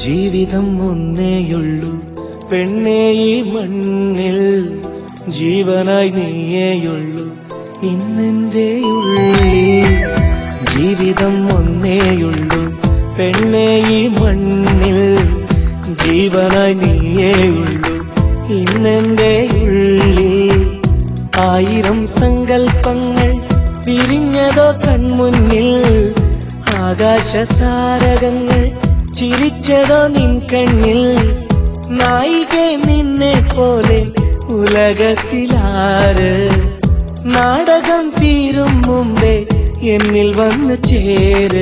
ജീവിതം ഒന്നേയുള്ളൂ പെണ്ണേ ഈ മണ്ണിൽ ജീവനായി നീയേയുള്ളൂ ഇന്നെന്റെ ഉള്ളിൽ ജീവിതം ഒന്നേയുള്ളൂ പെണ്ണേ ഈ മണ്ണിൽ ജീവനായി നീയേയുള്ളൂ ഇന്നെന്റെ ഉള്ളിൽ ആയിരം സങ്കൽപ്പങ്ങൾ വിരിഞ്ഞതോ കൺമുന്നിൽ ആകാശതാരകങ്ങൾ ചിരിച്ചതോ നിൻ കണ്ണിൽ നായികെ നിന്നെ പോലെ ഉലകത്തിലാര് നാടകം തീരും മുമ്പേ എന്നിൽ വന്നു ചേര്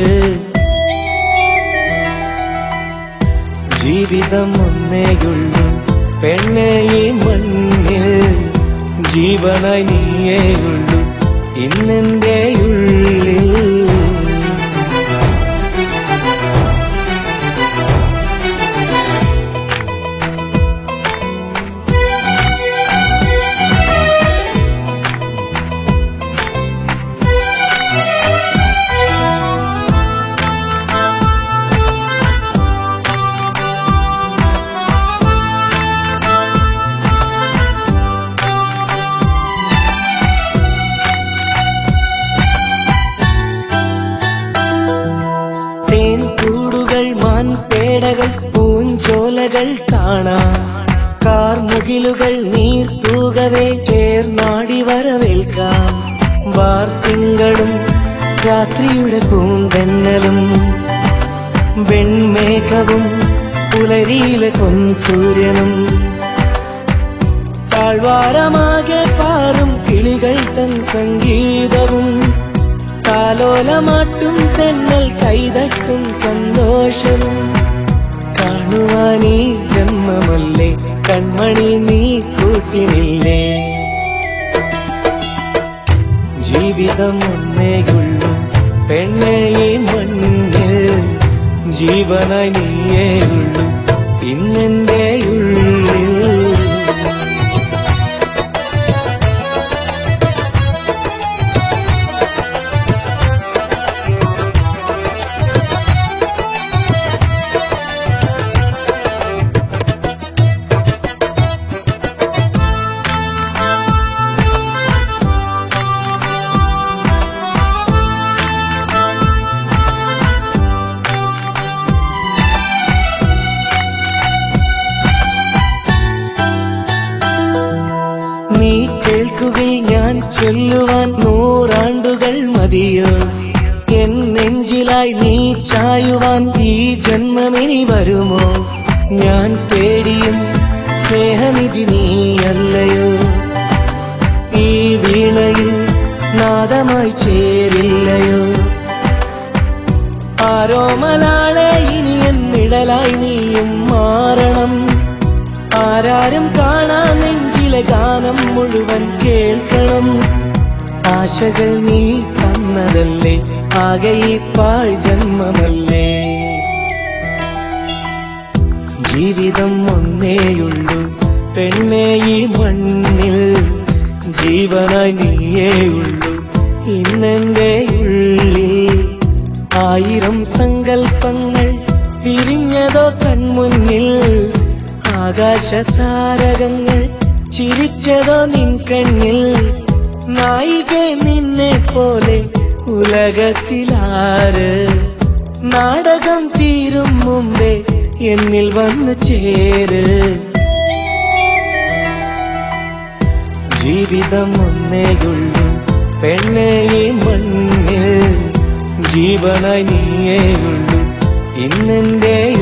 ജീവിതം ഒന്നേയുള്ളൂ പെണ്ണേ ഈ മണ്ണിൽ ജീവനായി നീയേയുള്ളൂ ഇന്നെന്റെ ഉള്ളിൽ തേൻ കൂടുകൾ മാൻപേടകൾ പൂഞ്ചോലകൾ കാണാം കാർമുകിലുകൾ നീർത്തൂകവേ ചേർന്നാടി വരവേൽക്കാം വാർത്തിങ്കളും രാത്രിയുടെ പൂന്തന്നലും വെൺമേഘവും പുലരിയിലെ പൊൻസൂര്യനും താഴ്വാരമാകെ പാറും കിളികൾ തൻ സംഗീതവും കാലോലമാട്ടും തെന്നൽ കൈതട്ടും സന്തോഷവും കാണുവാൻ ഈ ജന്മമല്ലേ കൺമണി നീ കൂട്ടിനില്ലേ ജീവിതം ഒന്നേയുള്ളൂ പെണ്ണേ ഈ മണ്ണിൽ ജീവനായി നീയേയുള്ളൂ ഇന്നെന്റെ ഉള്ളിൽ നീ കേൾക്കുകയിൽ ഞാൻ ചൊല്ലുവാൻ നൂറാണ്ടുകൾ മതിയോ എൻ നെഞ്ചിലായി നീ ചായുവാൻ ഈ ജന്മമിനി വരുമോ ഞാൻ തേടിയും സ്നേഹനിധി നീയല്ലയോ ഈ വീണയിൽ നാദമായി ചേരില്ലയോ ആരോമലാളെ ഇനി എന്നിടലായി നീയും മാറണം ആരാരും കാണാ നെഞ്ചിലെ ഗാനം മുഴുവൻ കേൾക്കണം ആശകൾ നീ തന്നതല്ലേ ആകെ ഈ പാഴ് ജന്മമല്ലേ ജീവിതം ഒന്നേയുള്ളൂ പെണ്ണേ ഈ മണ്ണിൽ ജീവനായി നീയേയുള്ളൂ ഇന്നെന്റെ ഉള്ളിൽ ആയിരം സങ്കൽപ്പങ്ങൾ വിരിഞ്ഞതോ കൺമുന്നിൽ ആകാശതാരകങ്ങൾ ചിരിച്ചതോ നിൻ കണ്ണിൽ നായികെ നിന്നെ പോലെ ഉലകത്തിലാര് നാടകം തീരും മുമ്പേ എന്നിൽ വന്നു ചേര് ജീവിതം ഒന്നേയുള്ളൂ പെണ്ണേ ഈ മണ്ണിൽ ജീവനായി നീയേയുള്ളൂ ഇന്നെന്റെ